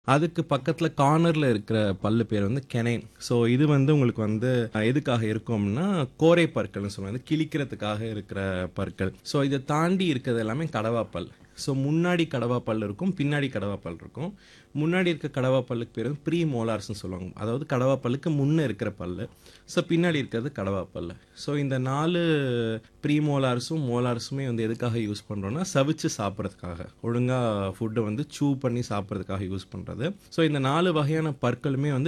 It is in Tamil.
அதுக்கு பக்கத்துல கார்னர்ல இருக்கிற பல்லு பேர் வந்து கெனைன். ஸோ இது வந்து உங்களுக்கு வந்து அ எதுக்காக இருக்கும் அப்டின்னா, கோரை பற்கள்னு சொல்லுவாங்க. கிழிக்கிறதுக்காக இருக்கிற பற்கள். ஸோ இத தாண்டி இருக்கிறது எல்லாமே கடவா பல். ஸோ முன்னாடி கடவா பல் இருக்கும். பின்னாடி கடவா பல் இருக்கும். முன்னாடி இருக்க கடவா பல்லுக்கு பேரு வந்து ப்ரீ மோலார்ஸ்ன்னு சொல்லுவாங்க. அதாவது கடவா பல்லுக்கு முன்ன இருக்கிற பல்லு. ஸோ பின்னாடி இருக்கிறது கடவா பல்லு. ஸோ இந்த 4 ப்ரீ மோலார்ஸும், மோலார்ஸுமே வந்து எதுக்காக யூஸ் பண்றோம்னா, சவிச்சு சாப்பிடுறதுக்காக. ஒழுங்கா ஃபுட்ட வந்து சூ பண்ணி சாப்பிடுறதுக்காக யூஸ் பண்றது. ஸோ இந்த 4 வகையான பற்களுமே வந்து